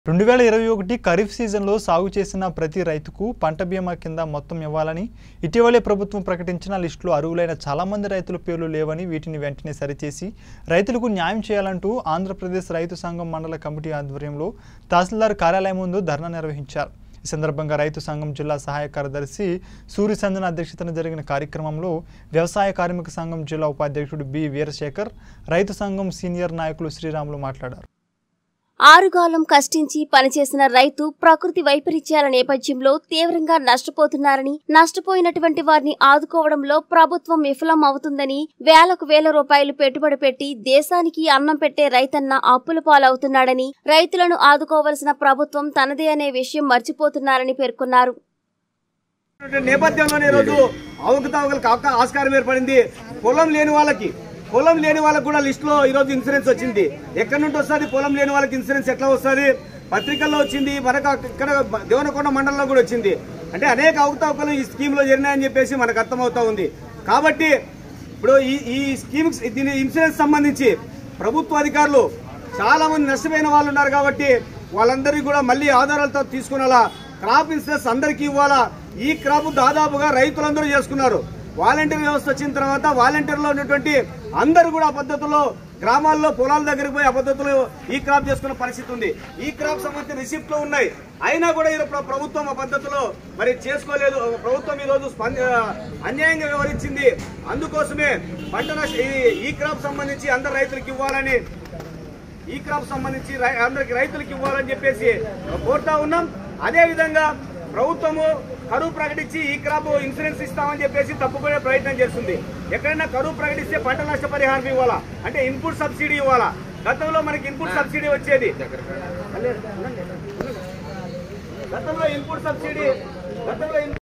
రెండు వేల ఇరవై ఒకటి ఖరీఫ్ సీజన్లో సాగు చేసిన ప్రతి రైతుకు పంట బీమా కింద మొత్తం ఇవ్వాలని ఇటీవలే ప్రభుత్వం ప్రకటించిన లిస్టులో అర్హులైన చాలామంది రైతుల పేర్లు లేవని వీటిని వెంటనే సరిచేసి రైతులకు న్యాయం చేయాలంటూ ఆంధ్రప్రదేశ్ రైతు సంఘం మండల కమిటీ ఆధ్వర్యంలో తహసీల్దార్ కార్యాలయం ముందు ధర్నా నిర్వహించారు ఈ సందర్భంగా రైతు సంఘం జిల్లా సహాయ కార్యదర్శి సూర్యచందన్ అధ్యక్షతన జరిగిన కార్యక్రమంలో వ్యవసాయ కార్మిక సంఘం జిల్లా ఉపాధ్యక్షుడు బి వీరశేఖర్ రైతు సంఘం సీనియర్ నాయకులు శ్రీరాములు మాట్లాడారు ఆరుగాలం కష్టించి పనిచేసిన రైతు ప్రకృతి వైపరీత్యాల నేపథ్యంలో తీవ్రంగా నష్టపోతున్నారని నష్టపోయినటువంటి వారిని ఆదుకోవడంలో ప్రభుత్వం విఫలం అవుతుందని వేలకు వేల రూపాయలు పెట్టుబడి పెట్టి దేశానికి అన్నం పెట్టే రైతన్న అప్పుల పాలవుతున్నాడని రైతులను ఆదుకోవలసిన ప్రభుత్వం తనదే అనే విషయం మర్చిపోతున్నారని పేర్కొన్నారు నేపథ్యంలోనే ఈరోజు అవకతవకలకు అవకా- ఆస్కారం ఏర్పడింది పొలం లేని వాళ్ళకి పొలం లేని వాళ్ళకి కూడా లిస్ట్ లో ఈరోజు ఇన్సూరెన్స్ వచ్చింది ఎక్కడి నుండి వస్తుంది పొలం లేని వాళ్ళకి ఇన్సూరెన్స్ ఎట్లా వస్తుంది పత్రికల్లో వచ్చింది మనకు ఇక్కడ దేవనకొండ మండలంలో కూడా వచ్చింది అంటే అనేక అవకతవకలు ఈ స్కీమ్ లో జరిగినాయని చెప్పేసి మనకు అర్థమవుతా ఉంది కాబట్టి ఇప్పుడు ఈ ఈ స్కీమ్ దీని ఇన్సూరెన్స్ సంబంధించి ప్రభుత్వ అధికారులు చాలా మంది నష్టపోయిన వాళ్ళు ఉన్నారు కాబట్టి వాళ్ళందరికీ కూడా మళ్ళీ ఆధారాలతో తీసుకునేలా క్రాప్ ఇన్సూరెన్స్ అందరికీ ఇవ్వాలా ఈ క్రాప్ దాదాపుగా రైతులందరూ చేసుకున్నారు వాలంటీర్ వ్యవస్థ వచ్చిన తర్వాత వాలంటీర్లో ఉన్నటువంటి అందరూ కూడా ఆ పద్ధతిలో గ్రామాల్లో పొలాల దగ్గరికి పోయి ఆ పద్ధతిలో ఈ క్రాప్ చేసుకున్న పరిస్థితి ఉంది ఈ క్రాప్ సంబంధించిన రిసిప్ట్లు ఉన్నాయి అయినా కూడా ఈ ప్ర- ప్రభుత్వం ఆ పద్ధతిలో మరి చేసుకోలేదు ప్రభుత్వం ఈ రోజు స్పంద అన్యాయంగా వివరించింది అందుకోసమే పంట నష్ట ఈ- ఈ క్రాప్ సంబంధించి అందరు రైతులకు ఇవ్వాలని ఈ క్రాప్ సంబంధించి రై- అందరికి రైతులకు ఇవ్వాలని చెప్పేసి కోరుతా ఉన్నాం అదే విధంగా ప్రభుత్వము కరువు ప్రకటించి ఈ క్రాప్ ఇన్సూరెన్స్ ఇస్తామని చెప్పేసి తప్పుకునే ప్రయత్నం చేస్తుంది ఎక్కడైనా కరువు ప్రకటిస్తే పంట నష్ట పరిహారం ఇవ్వాలా అంటే ఇన్పుట్ సబ్సిడీ ఇవ్వాలా గతంలో మనకి ఇన్పుట్ సబ్సిడీ వచ్చేది గతంలో ఇన్పుట్ సబ్సిడీ గతంలో ఇన్-